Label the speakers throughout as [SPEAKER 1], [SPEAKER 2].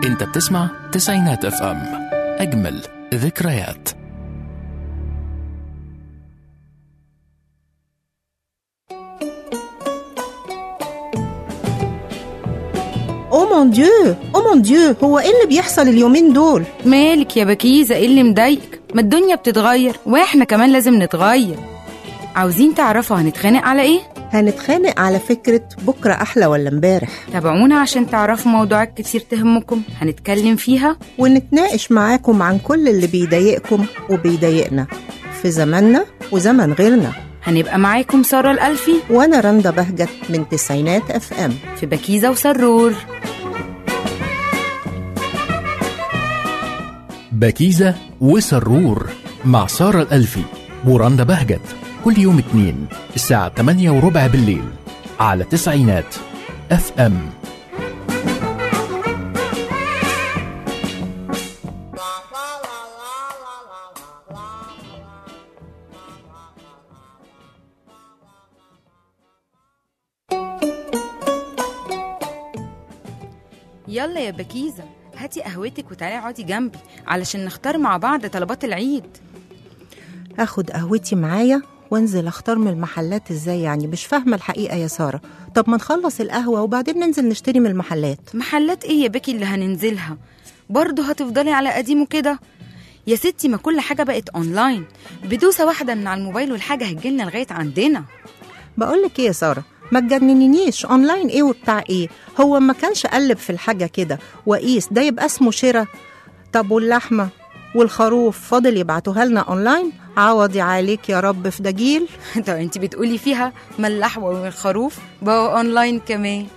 [SPEAKER 1] انت بتسمع تسعينات اف ام اجمل ذكريات
[SPEAKER 2] او مون ديو او مون ديو هو ايه اللي بيحصل اليومين دول
[SPEAKER 3] مالك يا بكيزة ايه اللي مضايقك ما الدنيا بتتغير واحنا كمان لازم نتغير عاوزين تعرفوا هنتخانق على ايه
[SPEAKER 2] هنتخانق على فكرة بكرة أحلى ولا امبارح
[SPEAKER 3] تابعونا عشان تعرفوا موضوعات كتير تهمكم هنتكلم فيها
[SPEAKER 2] ونتناقش معاكم عن كل اللي بيضايقكم وبيضايقنا في زماننا وزمن غيرنا
[SPEAKER 3] هنبقى معاكم سارة الألفي
[SPEAKER 2] وأنا رندا بهجت من تسعينات اف ام
[SPEAKER 3] في بكيزة وسرور
[SPEAKER 1] بكيزة وسرور مع سارة الألفي ورندا بهجت كل يوم اثنين الساعة 8 وربع بالليل على تسعينات اف ام
[SPEAKER 3] يلا يا بكيزة هاتي قهوتك وتعالي اقعدي جنبي علشان نختار مع بعض طلبات العيد
[SPEAKER 2] اخد قهوتي معايا وانزل اختار من المحلات ازاي يعني مش فاهمة الحقيقة يا سارة طب ما نخلص القهوة وبعدين ننزل نشتري من المحلات
[SPEAKER 3] محلات ايه يا بكي اللي هننزلها برضه هتفضلي على قديمه كده يا ستي ما كل حاجة بقت اونلاين بدوسة واحدة من على الموبايل والحاجة هتجيلنا لغاية عندنا
[SPEAKER 2] بقولك ايه يا سارة ما تجننينيش اونلاين ايه وبتاع ايه هو ما كانش قلب في الحاجة كده وقيس ده يبقى اسمه شراء طب واللحمة والخروف فاضل يبعتوها لنا اونلاين عوضي عليك يا رب في دجيل
[SPEAKER 3] طب انت بتقولي فيها ما اللحمة والخروف بقوا اونلاين كمان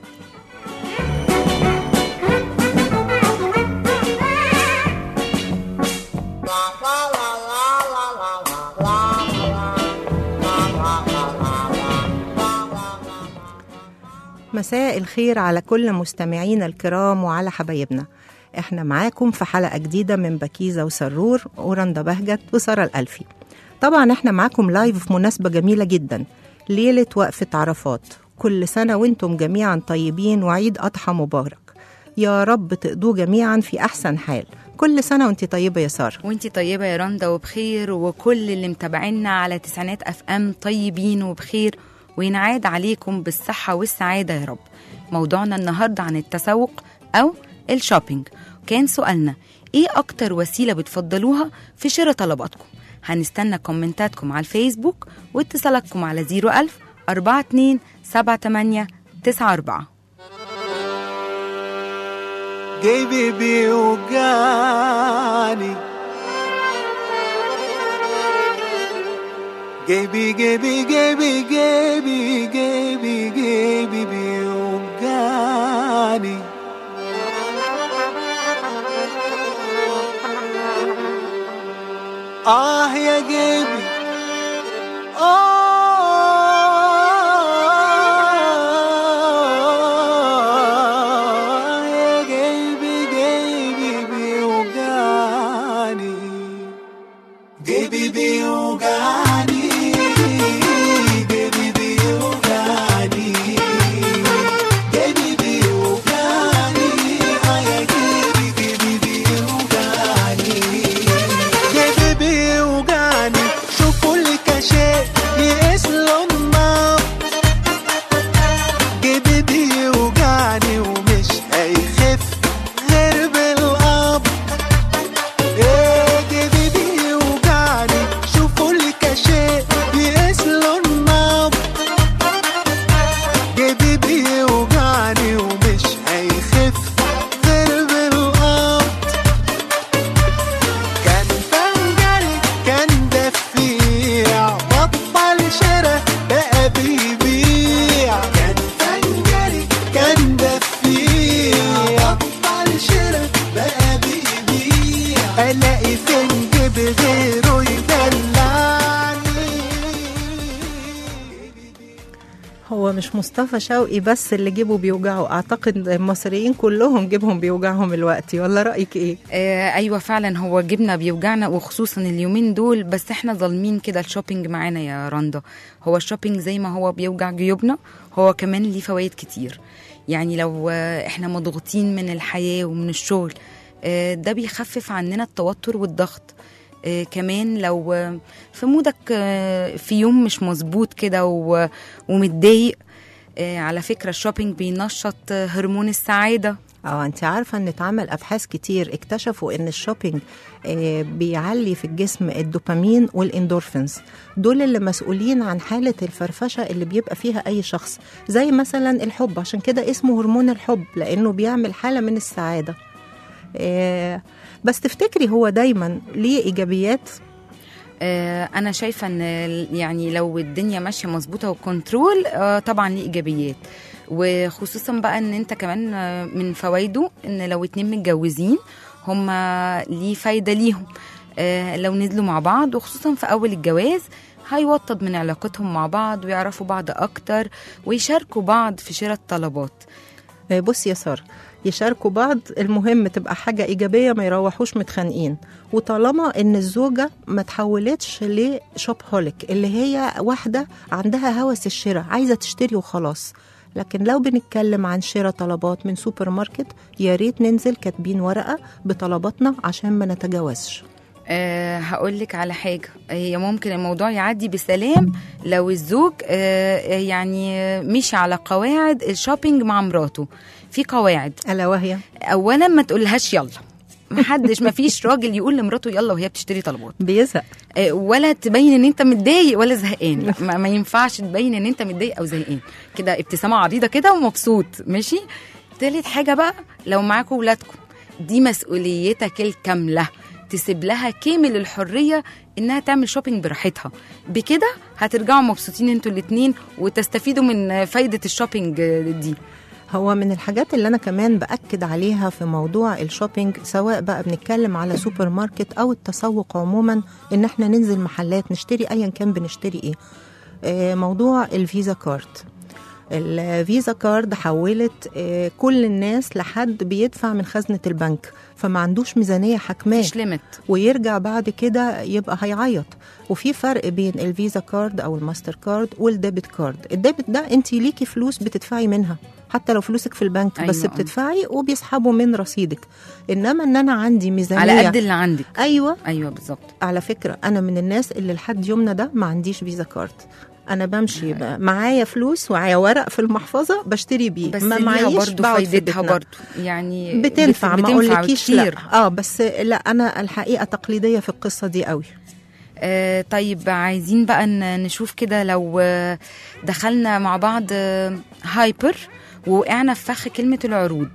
[SPEAKER 2] مساء الخير على كل مستمعينا الكرام وعلى حبايبنا احنا معاكم في حلقة جديدة من بكيزة وسرور ورندا بهجت وسارة الألفي طبعا احنا معاكم لايف في مناسبة جميلة جدا ليلة وقفة عرفات كل سنة وانتم جميعا طيبين وعيد أضحى مبارك يا رب تقضوا جميعا في أحسن حال كل سنة وانت طيبة يا سارة
[SPEAKER 3] وانتي طيبة يا رندا وبخير وكل اللي متابعينا على تسعينات اف ام طيبين وبخير وينعاد عليكم بالصحة والسعادة يا رب موضوعنا النهاردة عن التسوق أو الشوبينج كان سؤالنا ايه أكتر وسيلة بتفضلوها في شراء طلباتكم هنستنى كومنتاتكم على الفيسبوك واتصالاتكم على 01000 42 78 94
[SPEAKER 4] جيبي بيوجعني جيبي جيبي جيبي جيبي جيبي جيبي بيوجعني آه يا جيبي آه يا جيبي جيبي بيوجعني جيبي بيوجعني جيبي بيوجعني جيبي بيوجعني آه يا جيبي جيبي بيوجعني جيبي بيوجعني شوفوا لي كاشات يقيس لنا جيبي بيوجعني ومش هيخف غير بالقبض ايه جيبي بيوجعني شوفوا لي كاشات يقيس لنا جيبي بيوجعني ومش هيخف غير بالقبض كان فنجري كان دفيع بطل شرا بقى بيبيع كان فنجري كان دفيع بطل شرا بقى بيبيع الاقي فنج بغيره يدلعني
[SPEAKER 2] هو مش مصطفى شوقي بس اللي جيبه بيوجعه اعتقد المصريين كلهم جيبهم بيوجعهم الوقت ولا رايك ايه
[SPEAKER 3] آه ايوه فعلا هو جبنا بيوجعنا وخصوصا اليومين دول بس احنا ظالمين كده الشوبينج معانا يا رندا هو الشوبينج زي ما هو بيوجع جيوبنا هو كمان ليه فوائد كتير يعني لو آه، احنا مضغوطين من الحياه ومن الشغل آه، ده بيخفف عننا التوتر والضغط آه، كمان لو آه، في مودك آه، في يوم مش مظبوط كده و- ومتضايق آه، على فكره الشوبينج بينشط آه، هرمون السعاده
[SPEAKER 2] اه انت عارفه ان اتعمل ابحاث كتير اكتشفوا ان الشوبينج آه، بيعلي في الجسم الدوبامين والاندورفينز دول اللي مسؤولين عن حاله الفرفشه اللي بيبقى فيها اي شخص زي مثلا الحب عشان كده اسمه هرمون الحب لانه بيعمل حاله من السعاده آه، بس تفتكري هو دايما ليه ايجابيات
[SPEAKER 3] آه، انا شايفه ان ال- يعني لو الدنيا ماشيه مظبوطه وكنترول آه، طبعا ليه ايجابيات وخصوصا بقى ان انت كمان آه، من فوائده ان لو اتنين متجوزين هما ليه فايده ليهم آه، لو نزلوا مع بعض وخصوصا في اول الجواز هيوطد من علاقتهم مع بعض ويعرفوا بعض اكتر ويشاركوا بعض في شراء الطلبات
[SPEAKER 2] آه، بص يا ساره يشاركوا بعض المهم تبقى حاجة إيجابية ما يروحوش متخانقين وطالما إن الزوجة ما تحولتش لشوب هوليك اللي هي واحدة عندها هوس الشراء عايزة تشتري وخلاص لكن لو بنتكلم عن شراء طلبات من سوبر ماركت يا ريت ننزل كاتبين ورقة بطلباتنا عشان ما نتجاوزش
[SPEAKER 3] أه هقول لك على حاجة هي ممكن الموضوع يعدي بسلام لو الزوج أه يعني مشي على قواعد الشوبينج مع مراته في قواعد
[SPEAKER 2] ألا وهي
[SPEAKER 3] أولا ما تقولهاش يلا محدش ما فيش راجل يقول لمراته يلا وهي بتشتري طلبات
[SPEAKER 2] بيزهق
[SPEAKER 3] أه ولا تبين ان انت متضايق ولا زهقان لا، ما, ما ينفعش تبين ان انت متضايق او زهقان كده ابتسامة عريضة كده ومبسوط ماشي تالت حاجة بقى لو معاكم ولادكم دي مسؤوليتك الكاملة تسيب لها كامل الحرية انها تعمل شوبينج براحتها بكده هترجعوا مبسوطين انتوا الاتنين وتستفيدوا من فايدة الشوبينج دي
[SPEAKER 2] هو من الحاجات اللي انا كمان باكد عليها في موضوع الشوبينج سواء بقى بنتكلم على سوبر ماركت او التسوق عموما ان احنا ننزل محلات نشتري ايا كان بنشتري ايه آه، موضوع الفيزا كارد الفيزا كارد حولت آه، كل الناس لحد بيدفع من خزنة البنك فما عندوش ميزانية حكماه
[SPEAKER 3] مش ليميت
[SPEAKER 2] ويرجع بعد كده يبقى هيعيط وفي فرق بين الفيزا كارد او الماستر كارد والديبت كارد الديبت ده انت ليكي فلوس بتدفعي منها حتى لو فلوسك في البنك أيوة. بس
[SPEAKER 3] أيوة.
[SPEAKER 2] بتدفعي وبيسحبوا من رصيدك انما ان انا عندي ميزانيه
[SPEAKER 3] على قد اللي عندك
[SPEAKER 2] ايوه
[SPEAKER 3] ايوه بالظبط
[SPEAKER 2] على فكره انا من الناس اللي لحد يومنا ده ما عنديش فيزا كارد انا بمشي بقى معايا فلوس ومعايا ورق في المحفظه بشتري بيه
[SPEAKER 3] بس
[SPEAKER 2] ما
[SPEAKER 3] ليها
[SPEAKER 2] معيش
[SPEAKER 3] برضه
[SPEAKER 2] بقعد في
[SPEAKER 3] فايدتها
[SPEAKER 2] بيتنا.
[SPEAKER 3] برضه يعني
[SPEAKER 2] بتنفع
[SPEAKER 3] بت-
[SPEAKER 2] ما
[SPEAKER 3] بتنفع
[SPEAKER 2] اقولكيش لا
[SPEAKER 3] كتير.
[SPEAKER 2] اه بس لا انا الحقيقه تقليديه في القصه دي قوي
[SPEAKER 3] آه طيب عايزين بقى ن- نشوف كده لو آه، دخلنا مع بعض آه، هايبر ووقعنا في فخ كلمة العروض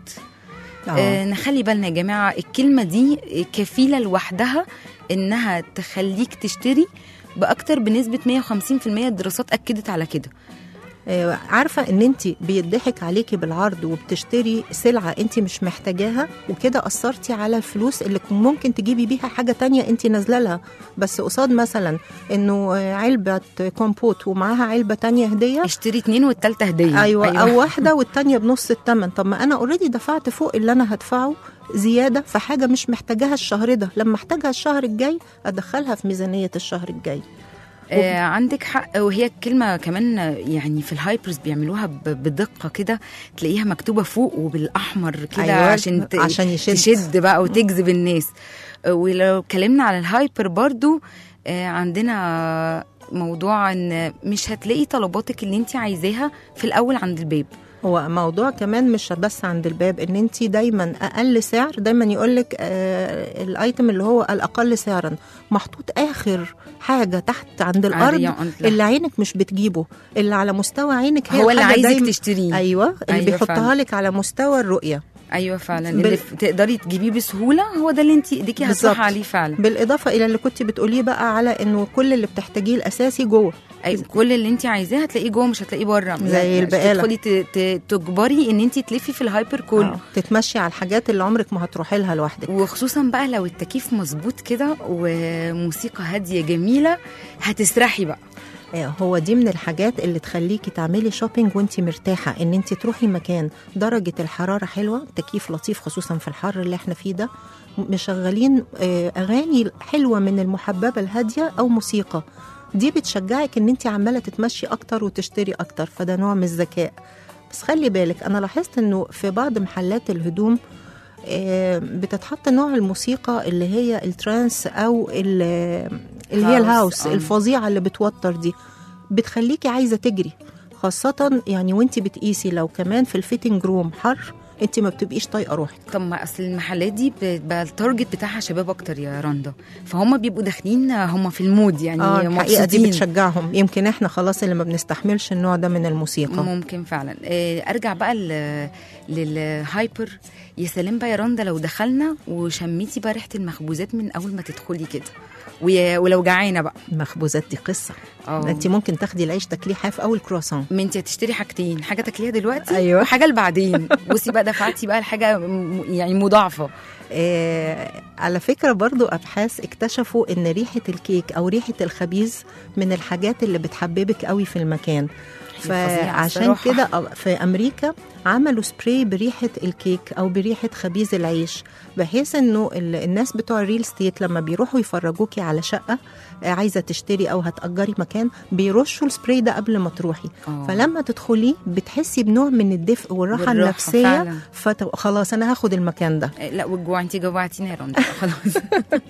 [SPEAKER 3] آه نخلي بالنا يا جماعة الكلمة دي كفيلة لوحدها إنها تخليك تشتري بأكتر بنسبة 150% الدراسات أكدت على كده
[SPEAKER 2] آه، عارفه ان انت بيضحك عليكي بالعرض وبتشتري سلعه انت مش محتاجاها وكده اثرتي على الفلوس اللي كن- ممكن تجيبي بيها حاجه تانية انت نازله لها بس قصاد مثلا انه آه، علبه كومبوت ومعاها علبه تانية هديه
[SPEAKER 3] اشتري اتنين والتالتة هدية
[SPEAKER 2] أيوة, أيوة أو واحدة والتانية بنص التمن طب ما أنا اوريدي دفعت فوق اللي أنا هدفعه زيادة في حاجة مش محتاجاها الشهر ده لما احتاجها الشهر الجاي أدخلها في ميزانية الشهر الجاي
[SPEAKER 3] آه عندك حق وهي الكلمة كمان آه، يعني في الهايبرز بيعملوها ب- بدقة كده تلاقيها مكتوبة فوق وبالأحمر كده
[SPEAKER 2] أيوة،
[SPEAKER 3] عشان ت-
[SPEAKER 2] عشان يشد.
[SPEAKER 3] تشد بقى وتجذب الناس آه، ولو اتكلمنا على الهايبر برضو آه عندنا موضوع ان مش هتلاقي طلباتك اللي انت عايزاها في الاول عند الباب
[SPEAKER 2] هو موضوع كمان مش بس عند الباب ان انت دايما اقل سعر دايما يقول لك آه الايتم اللي هو الاقل سعرا محطوط اخر حاجه تحت عند الارض
[SPEAKER 3] يعني
[SPEAKER 2] اللي عينك مش بتجيبه اللي على مستوى عينك هي
[SPEAKER 3] هو اللي
[SPEAKER 2] الحاجة
[SPEAKER 3] عايزك
[SPEAKER 2] دايما-
[SPEAKER 3] تشتريه
[SPEAKER 2] ايوه اللي
[SPEAKER 3] أيوة
[SPEAKER 2] بيحطها
[SPEAKER 3] فعلا.
[SPEAKER 2] لك على مستوى الرؤيه
[SPEAKER 3] ايوه فعلا
[SPEAKER 2] بال-
[SPEAKER 3] اللي ف- تقدري تجيبيه بسهوله هو ده اللي انت ايديكي
[SPEAKER 2] بالظبط.
[SPEAKER 3] هتروح عليه فعلا
[SPEAKER 2] بالاضافه الى اللي كنت بتقوليه بقى على انه كل اللي بتحتاجيه الاساسي جوه
[SPEAKER 3] أي كل اللي انت عايزاه هتلاقيه جوه مش هتلاقيه بره
[SPEAKER 2] زي البقالة.
[SPEAKER 3] تدخلي ت- ت- تجبري ان انت تلفي في الهايبر كله
[SPEAKER 2] آه، تتمشي على الحاجات اللي عمرك ما هتروحي لها لوحدك
[SPEAKER 3] وخصوصا بقى لو التكييف مظبوط كده وموسيقى هاديه جميله هتسرحي بقى
[SPEAKER 2] آه، هو دي من الحاجات اللي تخليكي تعملي شوبينج وانت مرتاحه ان انت تروحي مكان درجه الحراره حلوه تكييف لطيف خصوصا في الحر اللي احنا فيه ده مشغلين آه، اغاني حلوه من المحببه الهاديه او موسيقى دي بتشجعك ان انت عماله تتمشي اكتر وتشتري اكتر فده نوع من الذكاء بس خلي بالك انا لاحظت انه في بعض محلات الهدوم آه، بتتحط نوع الموسيقى اللي هي الترانس او ال- اللي هي
[SPEAKER 3] هاوس،
[SPEAKER 2] الهاوس
[SPEAKER 3] آه.
[SPEAKER 2] الفظيعه اللي بتوتر دي بتخليكي عايزه تجري خاصه يعني وانت بتقيسي لو كمان في الفيتنج روم حر انت ما بتبقيش طايقه روحك
[SPEAKER 3] طب ما اصل المحلات دي بقى التارجت بتاعها شباب اكتر يا رندا فهم بيبقوا داخلين هم في المود يعني
[SPEAKER 2] اه الحقيقه دي
[SPEAKER 3] مبسوطين.
[SPEAKER 2] بتشجعهم يمكن احنا خلاص اللي ما بنستحملش النوع ده من الموسيقى
[SPEAKER 3] ممكن فعلا آه، ارجع بقى ل- للهايبر يا سلام بقى يا رندا لو دخلنا وشميتي بقى ريحه المخبوزات من اول ما تدخلي كده ويا- ولو جعانه بقى
[SPEAKER 2] المخبوزات دي قصه
[SPEAKER 3] اه
[SPEAKER 2] انت ممكن تاخدي العيش تاكليه حاف او الكرواسون
[SPEAKER 3] ما انت هتشتري حاجتين حاجه تاكليها دلوقتي
[SPEAKER 2] أيوة.
[SPEAKER 3] وحاجه لبعدين بصي بقى دفعتي بقى الحاجه م- يعني مضاعفه
[SPEAKER 2] آه على فكرة برضو أبحاث اكتشفوا إن ريحة الكيك أو ريحة الخبيز من الحاجات اللي بتحببك قوي في المكان
[SPEAKER 3] فظيعة
[SPEAKER 2] فعشان
[SPEAKER 3] الصراحة.
[SPEAKER 2] كده أ- في أمريكا عملوا سبراي بريحة الكيك أو بريحة خبيز العيش بحيث إنه ال- الناس بتوع الريل ستيت لما بيروحوا يفرجوكي على شقة آه، عايزة تشتري أو هتأجري مكان بيرشوا السبراي ده قبل ما تروحي
[SPEAKER 3] آه.
[SPEAKER 2] فلما تدخلي بتحسي بنوع من الدفء والراحة
[SPEAKER 3] والراحة
[SPEAKER 2] النفسية
[SPEAKER 3] فعلا.
[SPEAKER 2] فخلاص أنا هاخد المكان ده
[SPEAKER 3] آه، لا والجوع انت جوعتينا يا رندا خلاص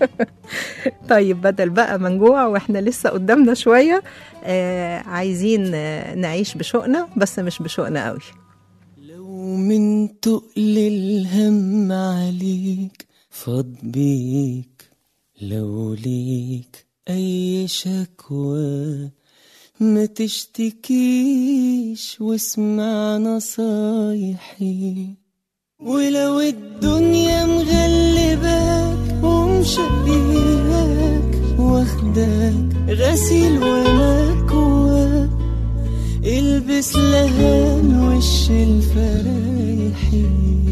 [SPEAKER 2] طيب بدل بقى ما نجوع واحنا لسه قدامنا شويه آه عايزين آه نعيش بشوقنا بس مش بشوقنا قوي
[SPEAKER 5] لو من تقل الهم عليك فاض بيك لو ليك أي شكوى ما تشتكيش واسمع نصايحي ولو الدنيا مغلباك ومشقياك واخداك غسيل ومكواك البس لهان وش الفرايحي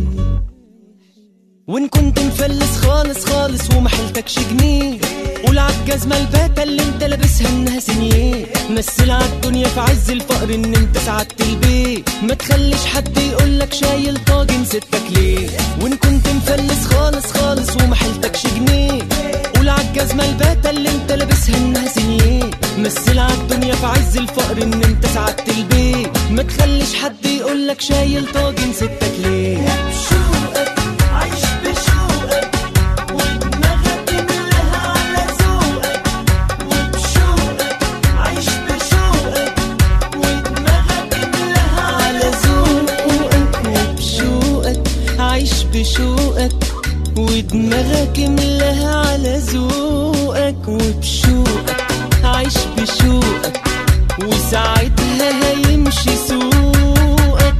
[SPEAKER 5] وان كنت مفلس خالص خالص وما حيلتكش جنيه قول عالجزمة الباتة اللي انت لابسها انها سنيه مثل عالدنيا في عز الفقر ان انت سعدت البيت ما تخليش حد يقولك شايل طاجن ستك ليه وان كنت مفلس خالص خالص وما حيلتكش جنيه قول عالجزمة الباتة اللي انت لابسها انها سنيه مثل عالدنيا في عز الفقر ان انت سعدت البيت ما تخليش حد يقولك شايل طاجن ستك ليه بشوقك عايش بشوقك ودماغك ملاها على ذوقك وبشوقك عايش بشوقك ودماغك ملاها على ذوقك وبشوقك عايش بشوقك ودماغك ملاها على ذوقك وبشوقك عايش بشوقك وساعتها هيمشي سوقك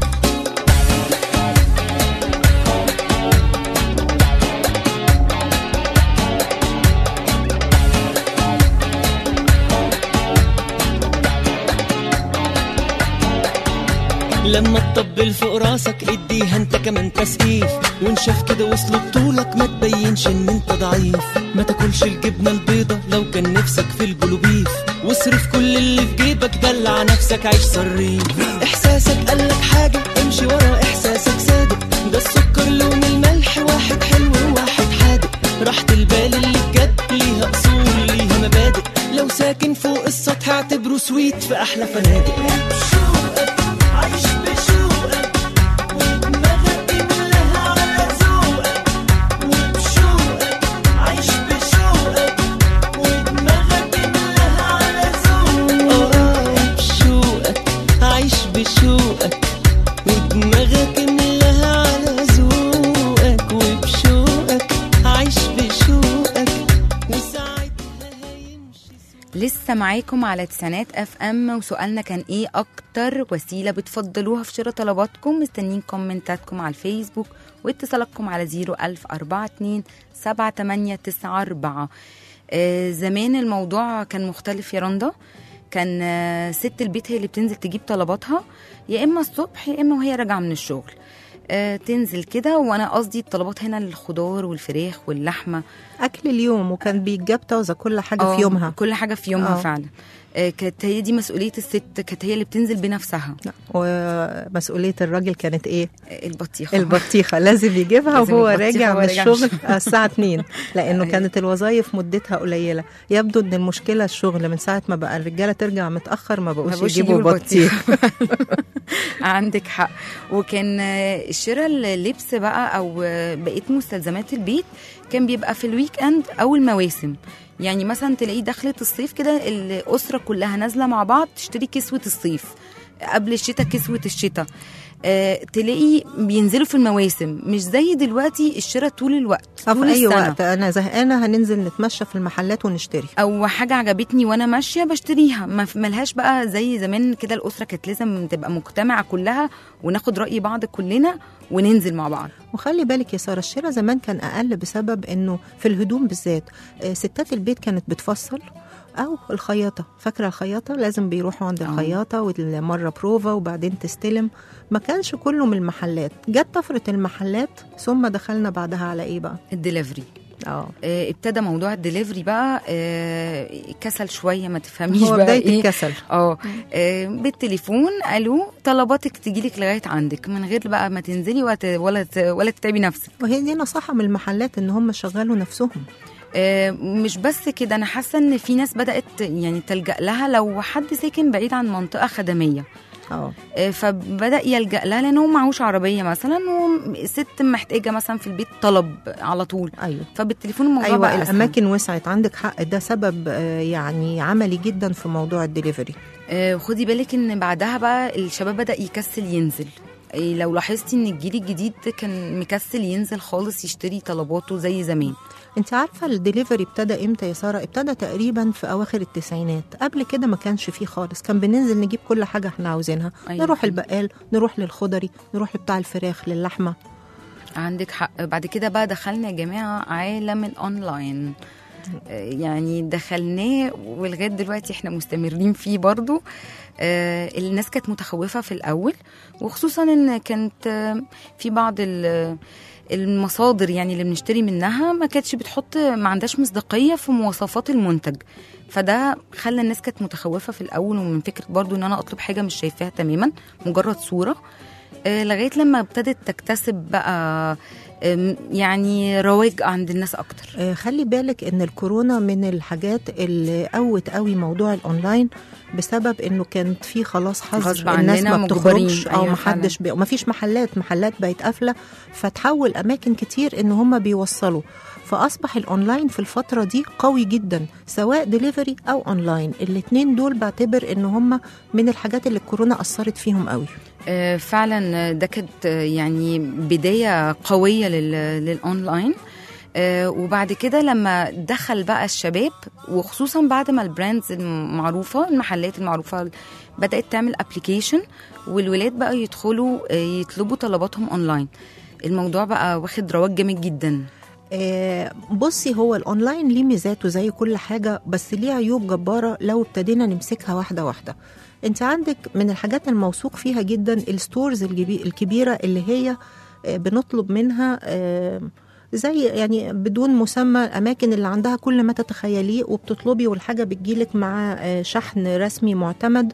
[SPEAKER 5] لما تطبل فوق راسك اديها انت كمان تسقيف وان شاف كده وصل بطولك ما تبينش ان انت ضعيف ما تاكلش الجبنه البيضه لو كان نفسك في البلوبيف واصرف كل اللي في جيبك دلع نفسك عيش صريف احساسك قالك حاجه امشي ورا احساسك صادق ده السكر لون الملح واحد حلو وواحد حادق راحة البال اللي بجد ليها اصول ليها مبادئ لو ساكن فوق السطح اعتبره سويت في احلى فنادق بشوقك عايش بشوقك ودماغك ملاها على ذوقك وبشوقك عايش بشوقك ودماغك ملاها على ذوقك اه بشوقك عايش بشوقك ودماغك ملاها على ذوقك وبشوقك عايش بشوقك وساعتها هيمشي
[SPEAKER 3] لسه معاكم على تسعينات اف ام وسؤالنا كان ايه اكتر وسيله بتفضلوها في شراء طلباتكم مستنيين كومنتاتكم على الفيسبوك واتصالاتكم على 01042 7894 آه زمان الموضوع كان مختلف يا رندا كان آه ست البيت هي اللي بتنزل تجيب طلباتها يا اما الصبح يا اما وهي راجعه من الشغل آه تنزل كده وانا قصدي الطلبات هنا الخضار والفراخ واللحمه
[SPEAKER 2] اكل اليوم وكان بيتجاب طازه كل حاجه
[SPEAKER 3] آه،
[SPEAKER 2] في يومها
[SPEAKER 3] كل حاجه في يومها
[SPEAKER 2] آه.
[SPEAKER 3] فعلا آه، كانت هي دي مسؤوليه الست كانت هي اللي بتنزل بنفسها
[SPEAKER 2] لا. ومسؤوليه الراجل كانت ايه
[SPEAKER 3] آه، البطيخه
[SPEAKER 2] البطيخه لازم يجيبها
[SPEAKER 3] لازم
[SPEAKER 2] وهو
[SPEAKER 3] البطيخة
[SPEAKER 2] راجع
[SPEAKER 3] وهو
[SPEAKER 2] من
[SPEAKER 3] راجع من
[SPEAKER 2] الشغل الساعه 2 لانه
[SPEAKER 3] أيوة.
[SPEAKER 2] كانت الوظائف مدتها قليله يبدو ان المشكله الشغل من ساعه ما بقى الرجاله ترجع متاخر ما بقوش
[SPEAKER 3] بقوش
[SPEAKER 2] يجيبوا
[SPEAKER 3] يجيبوا
[SPEAKER 2] بطيخ
[SPEAKER 3] عندك حق وكان آه، شراء اللبس بقى او آه، بقيه مستلزمات البيت كان بيبقى في الويك اند او المواسم يعني مثلا تلاقيه دخلة الصيف كده الأسرة كلها نازلة مع بعض تشتري كسوة الصيف قبل الشتاء كسوة الشتاء آه، تلاقي بينزلوا في المواسم مش زي دلوقتي الشراء طول الوقت
[SPEAKER 2] أو
[SPEAKER 3] طول
[SPEAKER 2] في اي
[SPEAKER 3] السنة.
[SPEAKER 2] وقت انا زهقانه هننزل نتمشى في المحلات ونشتري
[SPEAKER 3] او حاجه عجبتني وانا ماشيه بشتريها ما ملهاش بقى زي زمان كده الاسره كانت لازم تبقى مجتمعه كلها وناخد راي بعض كلنا وننزل مع بعض
[SPEAKER 2] وخلي بالك يا ساره الشراء زمان كان اقل بسبب انه في الهدوم بالذات آه، ستات البيت كانت بتفصل او الخياطه فاكره الخياطه لازم بيروحوا عند
[SPEAKER 3] آه.
[SPEAKER 2] الخياطه والمره بروفا وبعدين تستلم ما كانش كله من المحلات جت طفره المحلات ثم دخلنا بعدها على ايه بقى
[SPEAKER 3] الدليفري
[SPEAKER 2] اه
[SPEAKER 3] آه، ابتدى موضوع الدليفري بقى آه، كسل شويه ما تفهميش
[SPEAKER 2] هو
[SPEAKER 3] بقى
[SPEAKER 2] بدايه
[SPEAKER 3] ايه
[SPEAKER 2] الكسل
[SPEAKER 3] اه آه، بالتليفون قالوا طلباتك تجيلك لغايه عندك من غير بقى ما تنزلي ولا ت- ولا ت- ولا تتعبي نفسك
[SPEAKER 2] وهي دي نصيحه من المحلات ان هم شغلوا نفسهم
[SPEAKER 3] آه، مش بس كده انا حاسه ان في ناس بدات يعني تلجا لها لو حد ساكن بعيد عن منطقه خدميه
[SPEAKER 2] اه
[SPEAKER 3] آه، فبدا يلجا لها لان هو معهوش عربيه مثلا وست محتاجه مثلا في البيت طلب على طول
[SPEAKER 2] ايوه
[SPEAKER 3] فبالتليفون الموضوع
[SPEAKER 2] ايوه
[SPEAKER 3] بقى أسهل.
[SPEAKER 2] الاماكن وسعت عندك حق ده سبب آه، يعني عملي جدا في موضوع الدليفري
[SPEAKER 3] آه، خدي بالك ان بعدها بقى الشباب بدا يكسل ينزل آه، لو لاحظتي ان الجيل الجديد كان مكسل ينزل خالص يشتري طلباته زي زمان
[SPEAKER 2] انت عارفه الدليفري ابتدى امتى يا ساره ابتدى تقريبا في اواخر التسعينات قبل كده ما كانش فيه خالص كان بننزل نجيب كل حاجه احنا عاوزينها
[SPEAKER 3] أيوة.
[SPEAKER 2] نروح البقال نروح للخضري نروح لبتاع الفراخ للحمه
[SPEAKER 3] عندك حق بعد كده بقى دخلنا يا جماعه عالم الاونلاين آه، يعني دخلناه ولغايه دلوقتي احنا مستمرين فيه برضو آه، الناس كانت متخوفه في الاول وخصوصا ان كانت آه، في بعض ال- المصادر يعني اللي بنشتري منها ما كانتش بتحط ما عندهاش مصداقيه في مواصفات المنتج فده خلى الناس كانت متخوفه في الاول ومن فكره برضو ان انا اطلب حاجه مش شايفاها تماما مجرد صوره آه، لغايه لما ابتدت تكتسب بقى آم، يعني رواج عند الناس اكتر
[SPEAKER 2] آه، خلي بالك ان الكورونا من الحاجات اللي قوت قوي موضوع الاونلاين بسبب انه كانت في خلاص حظر
[SPEAKER 3] غصب
[SPEAKER 2] الناس
[SPEAKER 3] عننا
[SPEAKER 2] ما
[SPEAKER 3] مجبرين.
[SPEAKER 2] بتخرجش او
[SPEAKER 3] أيوة
[SPEAKER 2] ما حدش بي... ما فيش محلات محلات بقت قافله فتحول اماكن كتير ان هم بيوصلوا فاصبح الاونلاين في الفتره دي قوي جدا سواء دليفري او اونلاين الاثنين دول بعتبر ان هم من الحاجات اللي الكورونا اثرت فيهم قوي
[SPEAKER 3] آه، فعلا ده كانت آه، يعني بدايه قويه لل- للاونلاين آه، وبعد كده لما دخل بقى الشباب وخصوصا بعد ما البراندز المعروفه المحلات المعروفه بدات تعمل ابلكيشن والولاد بقى يدخلوا آه، يطلبوا طلباتهم اونلاين الموضوع بقى واخد رواج جامد جدا
[SPEAKER 2] آه، بصي هو الاونلاين ليه ميزاته زي كل حاجه بس ليه عيوب جباره لو ابتدينا نمسكها واحده واحده انت عندك من الحاجات الموثوق فيها جدا الستورز الجبي- الكبيره اللي هي آه، بنطلب منها آه، زي يعني بدون مسمى الاماكن اللي عندها كل ما تتخيليه وبتطلبي والحاجه بتجيلك مع آه، شحن رسمي معتمد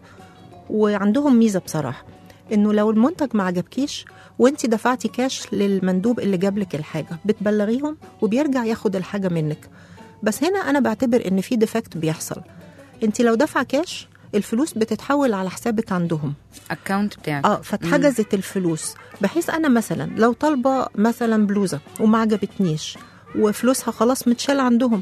[SPEAKER 2] وعندهم ميزه بصراحه انه لو المنتج ما عجبكيش وانت دفعتي كاش للمندوب اللي جابلك الحاجه بتبلغيهم وبيرجع ياخد الحاجه منك بس هنا انا بعتبر ان في ديفكت بيحصل انت لو دافعه كاش الفلوس بتتحول على حسابك عندهم
[SPEAKER 3] اكونت بتاعك
[SPEAKER 2] اه فاتحجزت الفلوس بحيث انا مثلا لو طالبه مثلا بلوزه وما عجبتنيش وفلوسها خلاص متشال عندهم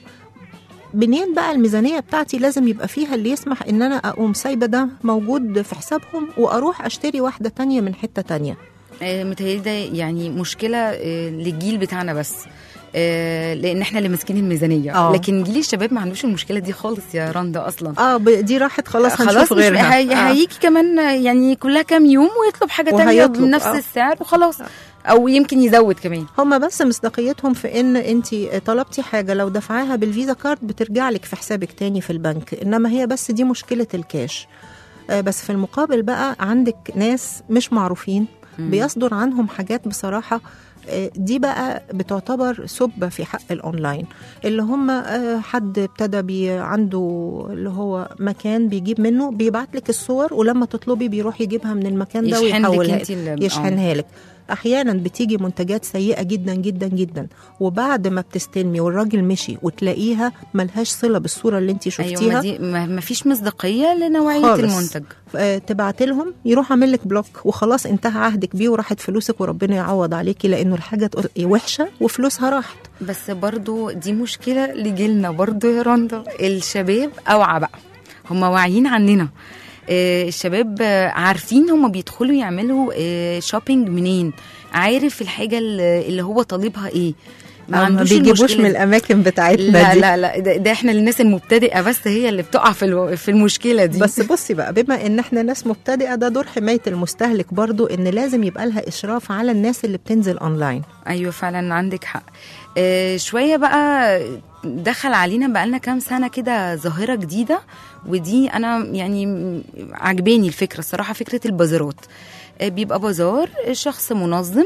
[SPEAKER 2] منين بقى الميزانيه بتاعتي لازم يبقى فيها اللي يسمح ان انا اقوم سايبه ده موجود في حسابهم واروح اشتري واحده تانية من حته تانية
[SPEAKER 3] آه، متهيألي ده يعني مشكله آه، للجيل بتاعنا بس آه، لان احنا اللي ماسكين الميزانيه
[SPEAKER 2] آه.
[SPEAKER 3] لكن جيل الشباب ما عندوش المشكله دي خالص يا رندا اصلا
[SPEAKER 2] اه ب- دي راحت خلاص هنشوف
[SPEAKER 3] خلاص مش
[SPEAKER 2] غيرها
[SPEAKER 3] هي...
[SPEAKER 2] آه.
[SPEAKER 3] هيجي كمان يعني كلها كام يوم ويطلب حاجه تانية
[SPEAKER 2] وهيطلب،
[SPEAKER 3] بنفس
[SPEAKER 2] آه.
[SPEAKER 3] السعر وخلاص او يمكن يزود كمان
[SPEAKER 2] هما بس مصداقيتهم في ان انت طلبتي حاجه لو دفعاها بالفيزا كارد بترجع لك في حسابك تاني في البنك انما هي بس دي مشكله الكاش آه، بس في المقابل بقى عندك ناس مش معروفين بيصدر عنهم حاجات بصراحه آه، دي بقى بتعتبر سبة في حق الأونلاين اللي هم آه، حد ابتدى بي عنده اللي هو مكان بيجيب منه بيبعت لك الصور ولما تطلبي بيروح يجيبها من المكان ده
[SPEAKER 3] يشحن لك
[SPEAKER 2] ويحولها
[SPEAKER 3] انت ال-
[SPEAKER 2] يشحنها لك احيانا بتيجي منتجات سيئه جدا جدا جدا وبعد ما بتستلمي والراجل مشي وتلاقيها ملهاش صله بالصوره اللي انت
[SPEAKER 3] ايوه
[SPEAKER 2] شفتيها
[SPEAKER 3] ما دي ما ما فيش مصداقيه لنوعيه
[SPEAKER 2] خالص.
[SPEAKER 3] المنتج
[SPEAKER 2] تبعت لهم يروح عامل لك بلوك وخلاص انتهى عهدك بيه وراحت فلوسك وربنا يعوض عليكي لانه الحاجه تقول إيه وحشه وفلوسها راحت
[SPEAKER 3] بس برضو دي مشكله لجيلنا برضو يا رندا الشباب اوعى بقى هم واعيين عننا آه، الشباب آه، عارفين هم بيدخلوا يعملوا آه، شوبينج منين عارف الحاجه اللي اللي هو طالبها ايه
[SPEAKER 2] ما بيجيبوش
[SPEAKER 3] المشكلة
[SPEAKER 2] من
[SPEAKER 3] دي.
[SPEAKER 2] الاماكن بتاعتنا
[SPEAKER 3] لا
[SPEAKER 2] دي
[SPEAKER 3] لا لا ده, ده احنا الناس المبتدئه بس هي اللي بتقع في الو- في المشكله دي
[SPEAKER 2] بس بصي بقى بما ان احنا ناس مبتدئه ده دور حمايه المستهلك برضو ان لازم يبقى لها اشراف على الناس اللي بتنزل اونلاين
[SPEAKER 3] ايوه فعلا عندك حق آه شويه بقى دخل علينا بقالنا كام سنه كده ظاهره جديده ودي انا يعني م- عجباني الفكره الصراحه فكره البازارات آه بيبقى بازار شخص منظم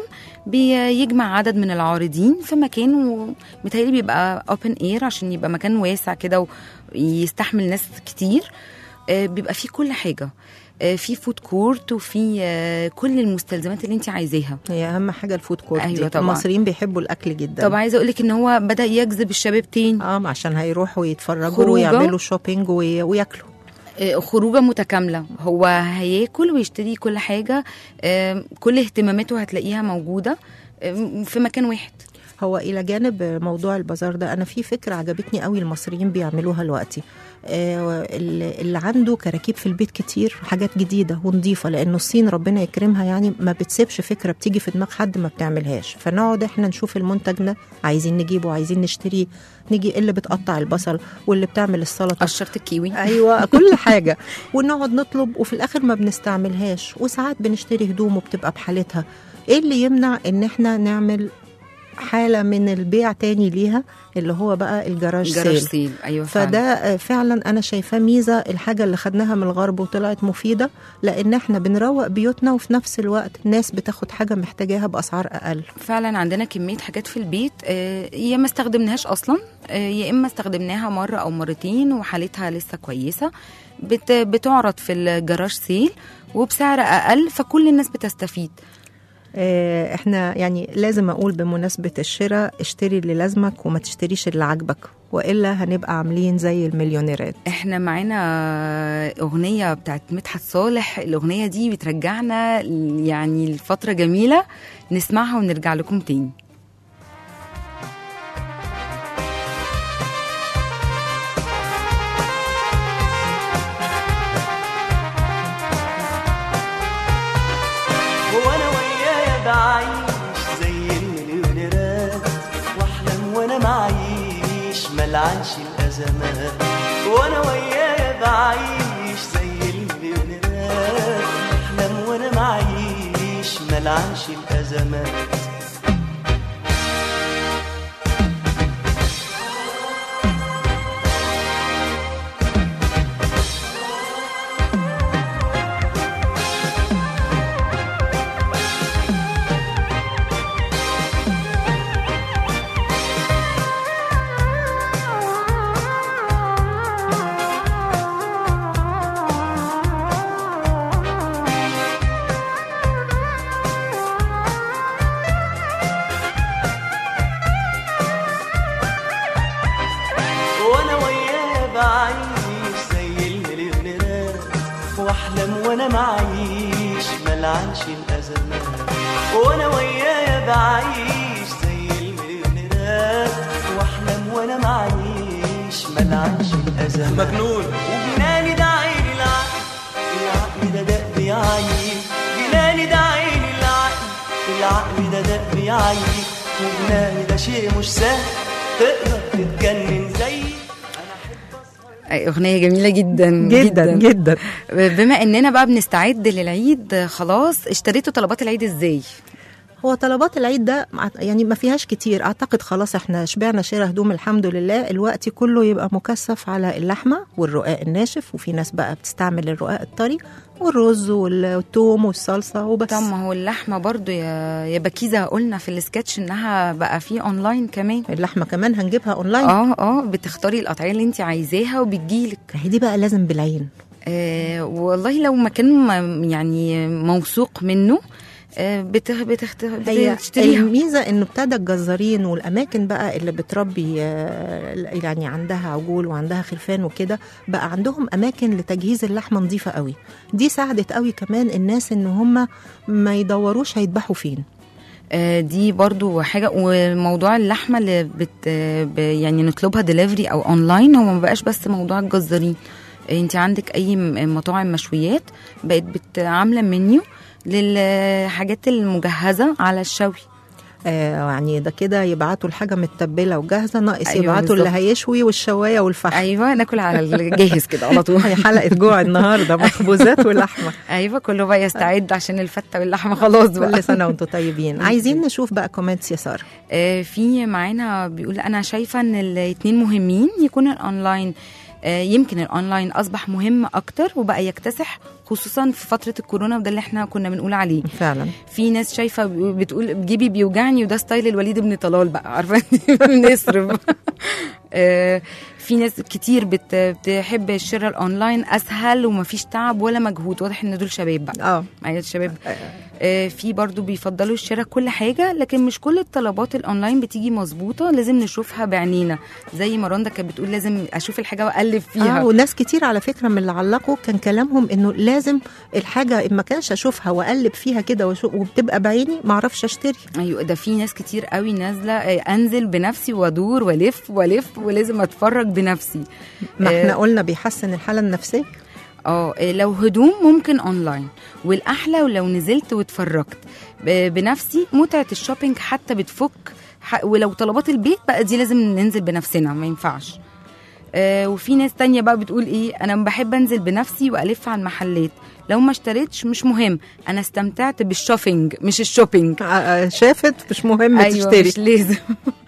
[SPEAKER 3] بيجمع عدد من العارضين في مكان ومتهيألي بيبقى اوبن اير عشان يبقى مكان واسع كده ويستحمل ناس كتير آه بيبقى فيه كل حاجه آه في فود كورت وفي آه كل المستلزمات اللي انت عايزاها
[SPEAKER 2] هي اهم حاجه الفود كورت
[SPEAKER 3] أيوة
[SPEAKER 2] دي
[SPEAKER 3] طبعاً.
[SPEAKER 2] المصريين بيحبوا الاكل جدا
[SPEAKER 3] طب عايزه اقول لك ان هو بدا يجذب الشباب تاني
[SPEAKER 2] اه عشان هيروحوا يتفرجوا
[SPEAKER 3] خروجة.
[SPEAKER 2] ويعملوا شوبينج وي- وياكلوا
[SPEAKER 3] آه، خروجه متكامله هو هياكل ويشتري كل حاجه آه، كل اهتماماته هتلاقيها موجوده آه، في مكان واحد
[SPEAKER 2] هو الى جانب موضوع البازار ده انا في فكره عجبتني قوي المصريين بيعملوها دلوقتي آه، اللي اللي عنده كراكيب في البيت كتير حاجات جديده ونظيفه لانه الصين ربنا يكرمها يعني ما بتسيبش فكره بتيجي في دماغ حد ما بتعملهاش فنقعد احنا نشوف المنتج ده عايزين نجيبه عايزين نشتريه نيجي اللي بتقطع البصل واللي بتعمل السلطه
[SPEAKER 3] قشرت الكيوي
[SPEAKER 2] ايوه كل حاجه ونقعد نطلب وفي الاخر ما بنستعملهاش وساعات بنشتري هدوم وبتبقى بحالتها ايه اللي يمنع ان احنا نعمل حاله من البيع تاني ليها اللي هو بقى الجراج
[SPEAKER 3] جراج
[SPEAKER 2] سيل
[SPEAKER 3] سيل ايوه فعلا.
[SPEAKER 2] فده آه، فعلا انا شايفاه ميزه الحاجه اللي خدناها من الغرب وطلعت مفيده لان احنا بنروق بيوتنا وفي نفس الوقت الناس بتاخد حاجه محتاجاها باسعار اقل
[SPEAKER 3] فعلا عندنا كميه حاجات في البيت آه، يا ما استخدمناهاش اصلا آه، يا اما استخدمناها مره او مرتين وحالتها لسه كويسه بت بتعرض في الجراج سيل وبسعر اقل فكل الناس بتستفيد
[SPEAKER 2] آه، احنا يعني لازم اقول بمناسبه الشراء اشتري اللي لازمك وما تشتريش اللي عاجبك والا هنبقى عاملين زي المليونيرات
[SPEAKER 3] احنا معانا اغنيه بتاعت مدحت صالح الاغنيه دي بترجعنا يعني لفتره جميله نسمعها ونرجع لكم تاني
[SPEAKER 6] وانا ويايا بعيش زي المليونيرات واحلم وانا معيش ملعنش الازمات وانا ويايا بعيش زي المليونيرات واحلم وانا معيش ملعنش الازمات وانا وياه بعيش زي المليونيرات واحلم وانا معيش ملعنش الازمات وانا وياه بعيش زي المليونيرات واحلم وانا معيش ملعنش الازمات مجنون وجناني ده عيني العقل العقل ده دق بيعيي جناني ده عيني العقل العقل ده دق بيعيي وجناني ده شيء مش سهل تقدر تتجنن زيي
[SPEAKER 3] أي اغنيه جميله جدا
[SPEAKER 2] جدا جدا
[SPEAKER 3] بما اننا بقى بنستعد للعيد خلاص اشتريتوا طلبات العيد ازاي
[SPEAKER 2] هو طلبات العيد ده مع- يعني ما فيهاش كتير اعتقد خلاص احنا شبعنا شراء هدوم الحمد لله الوقت كله يبقى مكثف على اللحمه والرقاق الناشف وفي ناس بقى بتستعمل الرقاق الطري والرز والثوم والصلصه وبس
[SPEAKER 3] طب ما هو اللحمه برضو يا يا بكيزه قلنا في السكتش انها بقى في اونلاين كمان
[SPEAKER 2] اللحمه كمان هنجيبها اونلاين
[SPEAKER 3] اه اه بتختاري القطعيه اللي انت عايزاها وبتجيلك
[SPEAKER 2] هي دي بقى لازم بالعين
[SPEAKER 3] آه والله لو مكان م- يعني موثوق منه آه بتخ بتخت
[SPEAKER 2] هي
[SPEAKER 3] بتشتريها
[SPEAKER 2] الميزه انه ابتدى الجزارين والاماكن بقى اللي بتربي آه، يعني عندها عجول وعندها خلفان وكده بقى عندهم اماكن لتجهيز اللحمه نظيفه قوي دي ساعدت قوي كمان الناس ان هم ما يدوروش هيذبحوا فين
[SPEAKER 3] آه، دي برضو حاجة وموضوع اللحمة اللي بت ب- يعني نطلبها دليفري أو أونلاين هو ما بقاش بس موضوع الجزارين آه، انت عندك أي م- مطاعم مشويات بقت بت- عاملة منيو للحاجات المجهزة على الشوي
[SPEAKER 2] آه يعني ده كده يبعتوا الحاجه متبله وجاهزه ناقص
[SPEAKER 3] أيوة
[SPEAKER 2] يبعتوا اللي
[SPEAKER 3] بالظبط.
[SPEAKER 2] هيشوي والشوايه والفحم
[SPEAKER 3] أيوة ناكل على الجاهز كده على طول
[SPEAKER 2] هي حلقه جوع النهارده مخبوزات ولحمه
[SPEAKER 3] أيوة كله بقى يستعد عشان الفتة واللحمة خلاص بقى
[SPEAKER 2] كل سنه وانتم طيبين عايزين نشوف بقى كومنتس يا ساره
[SPEAKER 3] آه، في معانا بيقول انا شايفه ان الاثنين مهمين يكون الاونلاين آه، يمكن الاونلاين اصبح مهم اكتر وبقى يكتسح خصوصا في فتره الكورونا وده اللي احنا كنا بنقول عليه
[SPEAKER 2] فعلا
[SPEAKER 3] في ناس شايفه بتقول جيبي بيوجعني وده ستايل الوليد بن طلال بقى عارفه بنصرف آه، في ناس كتير بت- بتحب الشراء الاونلاين اسهل ومفيش تعب ولا مجهود واضح ان دول شباب بقى
[SPEAKER 2] اه
[SPEAKER 3] معايا الشباب آه، في برضو بيفضلوا الشراء كل حاجة لكن مش كل الطلبات الأونلاين بتيجي مظبوطة لازم نشوفها بعينينا زي ما رندا كانت بتقول لازم أشوف الحاجة وأقلب فيها
[SPEAKER 2] اه وناس كتير على فكره من اللي علقوا كان كلامهم انه لازم الحاجه ما كانش اشوفها واقلب فيها كده وأشوف- وبتبقى بعيني ما اعرفش اشتري
[SPEAKER 3] أيوة ده في ناس كتير قوي نازلة آه، أنزل بنفسي وأدور وألف وألف ولازم أتفرج بنفسي
[SPEAKER 2] ما
[SPEAKER 3] آه،
[SPEAKER 2] احنا قلنا بيحسن الحاله النفسيه
[SPEAKER 3] اه إيه، لو هدوم ممكن اونلاين والاحلى ولو نزلت واتفرجت ب- بنفسي متعه الشوبينج حتى بتفك ح- ولو طلبات البيت بقى دي لازم ننزل بنفسنا ما ينفعش آه وفي ناس تانية بقى بتقول ايه انا بحب انزل بنفسي والف على المحلات لو ما اشتريتش مش مهم انا استمتعت بالشوبينج مش الشوبينج
[SPEAKER 2] آه، آه، شافت مش مهم
[SPEAKER 3] ايوه
[SPEAKER 2] تشتري
[SPEAKER 3] مش لازم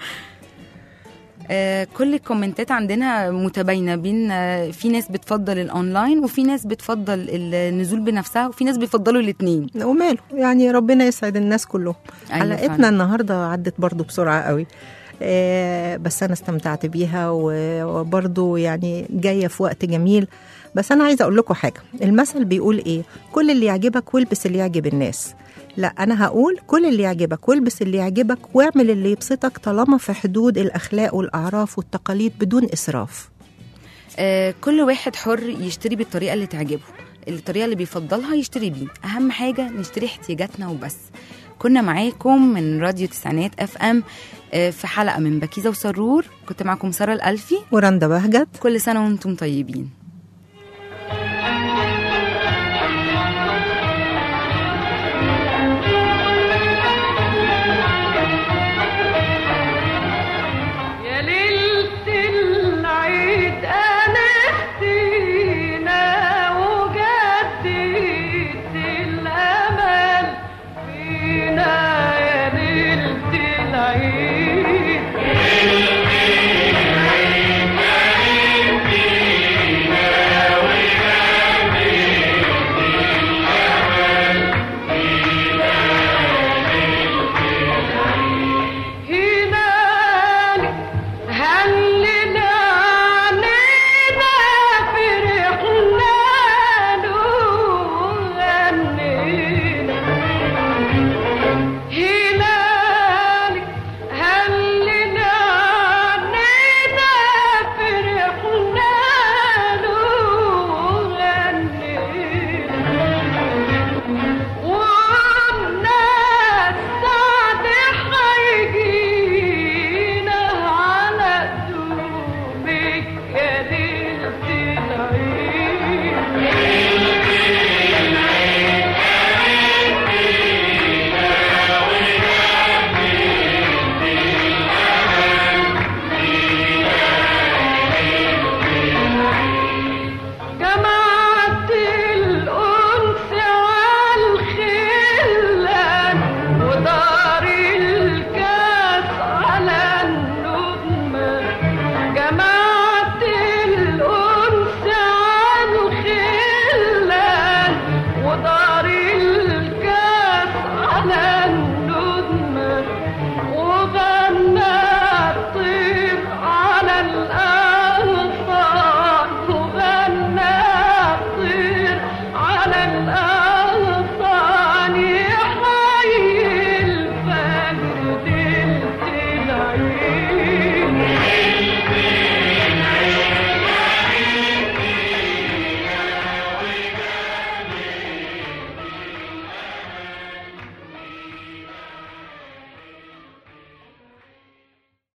[SPEAKER 3] آه، كل الكومنتات عندنا متباينه بين آه، في ناس بتفضل الاونلاين وفي ناس بتفضل النزول بنفسها وفي ناس بيفضلوا الاثنين
[SPEAKER 2] وماله يعني ربنا يسعد الناس كلهم
[SPEAKER 3] أيوة
[SPEAKER 2] حلقتنا
[SPEAKER 3] فعلا.
[SPEAKER 2] النهارده عدت برضو بسرعه قوي آه بس انا استمتعت بيها و- وبرضو يعني جايه في وقت جميل بس انا عايزه اقول لكم حاجه المثل بيقول ايه كل اللي يعجبك والبس اللي يعجب الناس لا انا هقول كل اللي يعجبك والبس اللي يعجبك واعمل اللي يبسطك طالما في حدود الاخلاق والاعراف والتقاليد بدون اسراف
[SPEAKER 3] آه، كل واحد حر يشتري بالطريقه اللي تعجبه الطريقه اللي بيفضلها يشتري بيه اهم حاجه نشتري احتياجاتنا وبس كنا معاكم من راديو تسعينات اف ام آه، في حلقه من بكيزه وسرور كنت معاكم ساره الالفي
[SPEAKER 2] ورندا بهجت
[SPEAKER 3] كل سنه وانتم طيبين